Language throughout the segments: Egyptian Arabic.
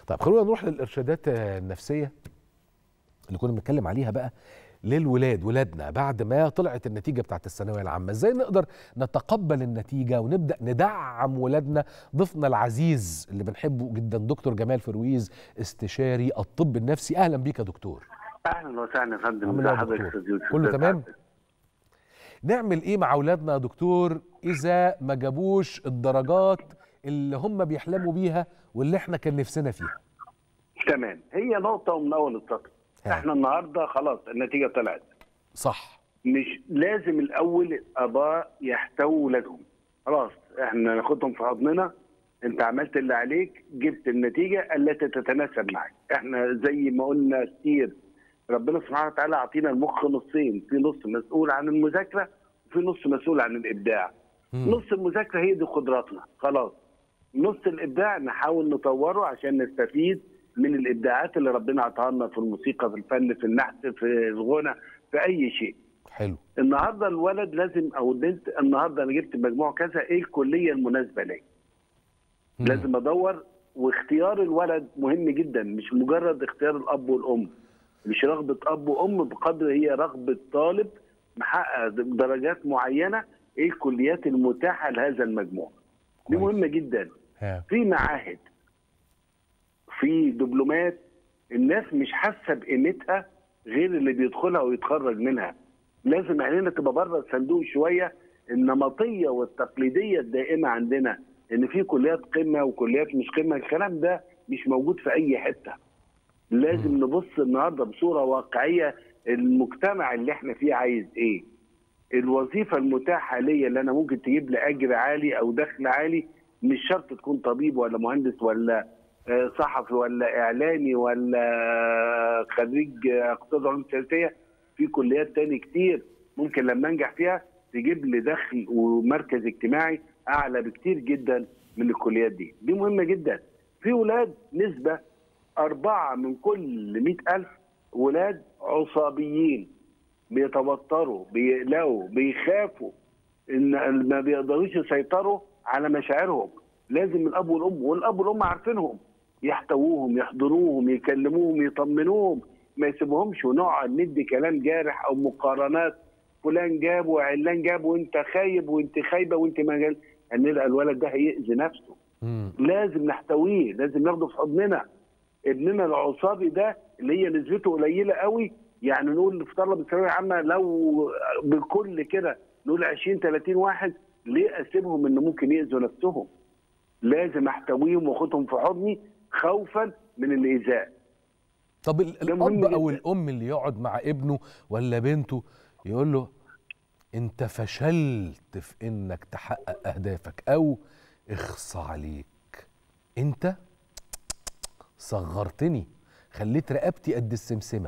طيب خلونا نروح للارشادات النفسيه اللي كنا بنتكلم عليها بقى للولاد ولادنا بعد ما طلعت النتيجه بتاعت الثانويه العامه ازاي نقدر نتقبل النتيجه ونبدا ندعم ولادنا ضيفنا العزيز اللي بنحبه جدا دكتور جمال فرويز استشاري الطب النفسي اهلا بيك يا دكتور اهلا وسهلا يا فندم عامل ايه ازي يا حضرتك دكتور؟ يا يوسف؟ كله ازي تمام؟ حضرتك؟ نعمل ايه مع اولادنا يا دكتور اذا ما جابوش الدرجات اللي هم بيحلموا بيها واللي احنا كان نفسنا فيها تمام هي نقطه من اول السطر ها. احنا النهارده خلاص النتيجه طلعت صح مش لازم الاول الاباء يحتووا ولادهم خلاص احنا ناخدهم في حضننا انت عملت اللي عليك جبت النتيجه التي تتناسب معك احنا زي ما قلنا كتير ربنا سبحانه وتعالى اعطينا المخ نصين في نص مسؤول عن المذاكره وفي نص مسؤول عن الابداع مم. نص المذاكره هي دي قدراتنا خلاص نص الابداع نحاول نطوره عشان نستفيد من الابداعات اللي ربنا عطاها لنا في الموسيقى في الفن في النحت في الغنى في اي شيء حلو النهارده الولد لازم او البنت النهارده انا جبت مجموع كذا ايه الكليه المناسبه لي مم. لازم ادور واختيار الولد مهم جدا مش مجرد اختيار الاب والام مش رغبه اب وام بقدر هي رغبه طالب محقق درجات معينه ايه الكليات المتاحه لهذا المجموع دي كويس. مهمه جدا ها. في معاهد في دبلومات الناس مش حاسه بقيمتها غير اللي بيدخلها ويتخرج منها لازم عينينا تبقى بره الصندوق شويه النمطيه والتقليديه الدائمه عندنا ان في كليات قمه وكليات مش قمه الكلام ده مش موجود في اي حته لازم نبص النهارده بصوره واقعيه المجتمع اللي احنا فيه عايز ايه الوظيفه المتاحه ليا اللي انا ممكن تجيب لي اجر عالي او دخل عالي مش شرط تكون طبيب ولا مهندس ولا آه، صحفي ولا اعلامي ولا خريج آه، اقتصاد وعلوم سياسيه في كليات تاني كتير ممكن لما انجح فيها تجيب لي دخل ومركز اجتماعي اعلى بكتير جدا من الكليات دي دي مهمه جدا في ولاد نسبه أربعة من كل مئة ألف ولاد عصابيين بيتوتروا بيقلقوا بيخافوا ان ما بيقدروش يسيطروا على مشاعرهم لازم الاب والام والاب والام عارفينهم يحتووهم يحضروهم يكلموهم يطمنوهم ما يسيبوهمش ونقعد ندي كلام جارح او مقارنات فلان جاب وعلان جاب وانت خايب وانت خايبه وانت مجال ان الولد ده هيأذي نفسه مم. لازم نحتويه لازم ناخده في حضننا ابننا العصابي ده اللي هي نسبته قليله قوي يعني نقول في طلبه الثانويه العامه لو بكل كده نقول 20 30 واحد ليه اسيبهم ان ممكن ياذوا نفسهم لازم احتويهم واخدهم في حضني خوفا من الايذاء طب ال- ده مهم الاب او جداً. الام اللي يقعد مع ابنه ولا بنته يقول له انت فشلت في انك تحقق اهدافك او اخص عليك انت صغرتني خليت رقبتي قد السمسمه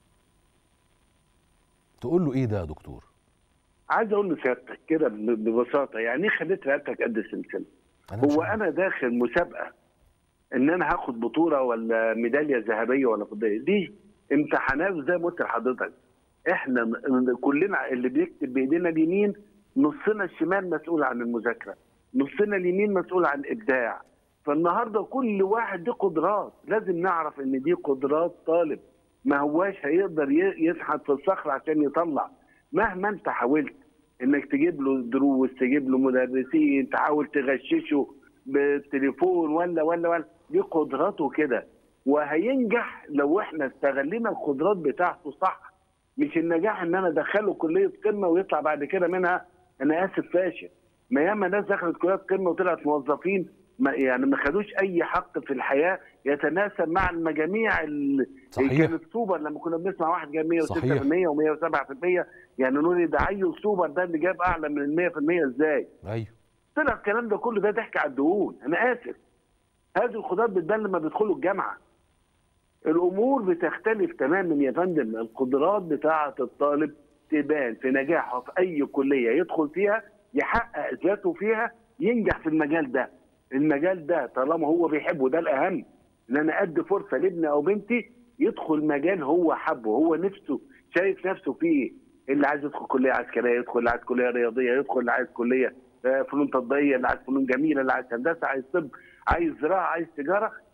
تقول له ايه ده يا دكتور عايز اقول لسيادتك كده ب- ببساطه يعني ايه خليت رقبتك قد السلسله أنا مش هو عارف. انا داخل مسابقه ان انا هاخد بطوله ولا ميداليه ذهبيه ولا فضيه دي امتحانات زي ما قلت لحضرتك احنا م- كلنا اللي بيكتب بايدينا اليمين نصنا الشمال مسؤول عن المذاكره نصنا اليمين مسؤول عن الابداع فالنهارده كل واحد دي قدرات لازم نعرف ان دي قدرات طالب ما هواش هيقدر ي- يسحب في الصخر عشان يطلع مهما انت حاولت انك تجيب له دروس تجيب له مدرسين تحاول تغششه بالتليفون ولا ولا ولا دي قدراته كده وهينجح لو احنا استغلينا القدرات بتاعته صح مش النجاح ان انا ادخله كليه قمه ويطلع بعد كده منها انا اسف فاشل ما ياما ناس دخلت كليات قمه وطلعت موظفين ما يعني ما خدوش اي حق في الحياه يتناسب مع المجاميع ال- صحيح. اللي كانت سوبر لما كنا بنسمع واحد جاب 106% صحيح. و107% يعني نقول إيه ده عيل سوبر ده اللي جاب اعلى من ال 100% ازاي؟ ايوه طلع الكلام ده كله ده ضحك على الدهون انا اسف هذه الخضار بتبان لما بيدخلوا الجامعه الامور بتختلف تماما يا فندم القدرات بتاعه الطالب تبان في نجاحه في اي كليه يدخل فيها يحقق ذاته فيها ينجح في المجال ده المجال ده طالما هو بيحبه ده الاهم ان انا ادي فرصه لابني او بنتي يدخل مجال هو حبه هو نفسه شايف نفسه فيه اللي عايز يدخل كليه عسكريه يدخل اللي عايز كليه رياضيه يدخل اللي عايز كليه آه، فنون تطبيقيه اللي عايز فنون جميله اللي عايز هندسه عايز طب عايز زراعه عايز تجاره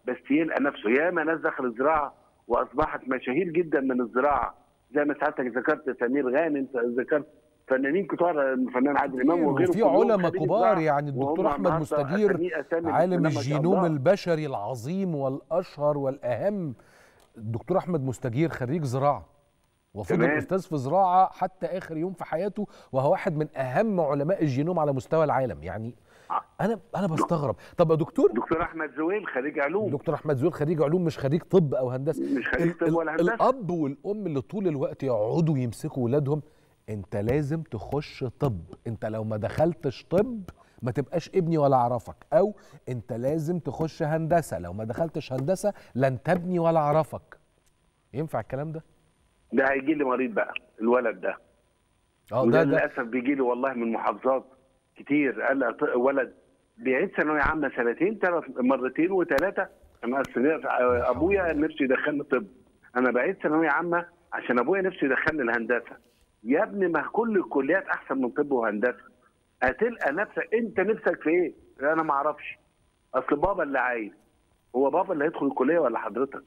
بس يلقى نفسه ياما ناس دخل الزراعه واصبحت مشاهير جدا من الزراعه زي ما سعادتك ذكرت سمير غانم ذكرت فنانين كتار الفنان عادل امام وغيره وفي كلهم علماء خريج كبار زراعة. يعني الدكتور وهم احمد النهاردة مستجير أسامي- أسامي عالم بسم الله ما شاء الجينوم الله. البشري العظيم والاشهر والاهم الدكتور احمد مستجير خريج زراعه وفضل تمام. استاذ في زراعه حتى اخر يوم في حياته وهو واحد من اهم علماء الجينوم على مستوى العالم يعني انا انا بستغرب طب يا دكتور دكتور احمد زويل خريج علوم دكتور احمد زويل خريج علوم مش خريج طب او هندسه مش خريج ال- طب ال- ولا هندسة. الاب والام اللي طول الوقت يقعدوا يمسكوا ولادهم انت لازم تخش طب انت لو ما دخلتش طب ما تبقاش ابني ولا اعرفك او انت لازم تخش هندسه لو ما دخلتش هندسه لن تبني ولا اعرفك ينفع الكلام ده ده هيجي لي مريض بقى الولد ده اه وده ده ده للاسف بيجي لي والله من محافظات كتير قال لي أط- ولد بيعيد ثانويه عامه سنتين ثلاث مرتين وثلاثه انا أصل ابويا نفسه يدخلني طب انا بعيد ثانويه عامه عشان ابويا نفسه يدخلني الهندسه يا ابني ما كل الكليات احسن من طب وهندسه هتلقى نفسك انت نفسك في ايه؟ انا ما اعرفش اصل بابا اللي عايز هو بابا اللي هيدخل الكليه ولا حضرتك؟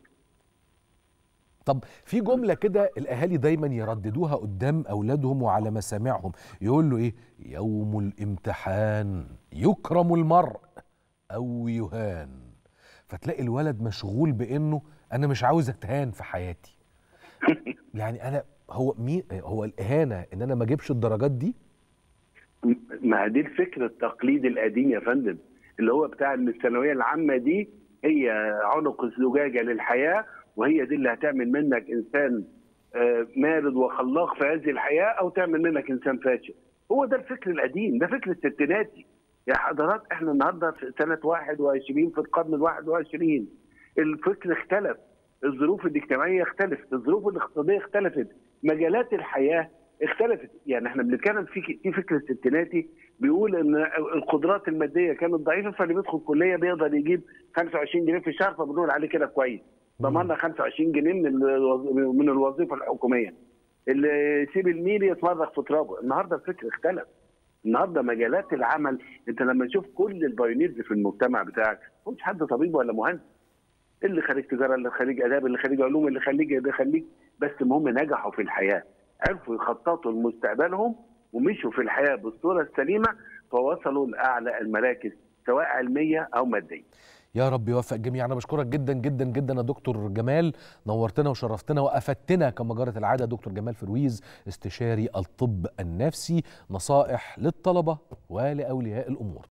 طب في جملة كده الأهالي دايما يرددوها قدام أولادهم وعلى مسامعهم يقول له إيه يوم الامتحان يكرم المرء أو يهان فتلاقي الولد مشغول بإنه أنا مش عاوز أتهان في حياتي يعني أنا هو مين هو الإهانة إن أنا ما أجيبش الدرجات دي ما دي الفكر التقليدي القديم يا فندم اللي هو بتاع ان الثانويه العامه دي هي عنق الزجاجه للحياه وهي دي اللي هتعمل منك انسان آه، مارد وخلاق في هذه الحياه او تعمل منك انسان فاشل. هو ده الفكر القديم ده فكر الستيناتي. يا حضرات احنا النهارده في سنه 21 في القرن ال 21 الفكر اختلف الظروف الاجتماعيه اختلفت الظروف الاقتصاديه اختلفت مجالات الحياه اختلفت يعني احنا بنتكلم في في فكر الستيناتي بيقول ان القدرات الماديه كانت ضعيفه فاللي بيدخل كليه بيقدر يجيب 25 جنيه في الشهر فبنقول عليه كده كويس ضمننا 25 جنيه من الوظ- من الوظيفه الحكوميه اللي يسيب الميل يتمرغ في ترابه النهارده الفكر اختلف النهارده مجالات العمل انت لما تشوف كل البايونيرز في المجتمع بتاعك مش حد طبيب ولا مهندس اللي خريج تجاره اللي خريج اداب اللي خريج علوم اللي خريج اللي خريج بس المهم نجحوا في الحياه عرفوا يخططوا لمستقبلهم ومشوا في الحياه بالصوره السليمه فوصلوا لاعلى المراكز سواء علميه او ماديه يا رب يوفق الجميع انا بشكرك جدا جدا جدا يا دكتور جمال نورتنا وشرفتنا وافدتنا كما جرت العاده دكتور جمال فرويز استشاري الطب النفسي نصائح للطلبه ولاولياء الامور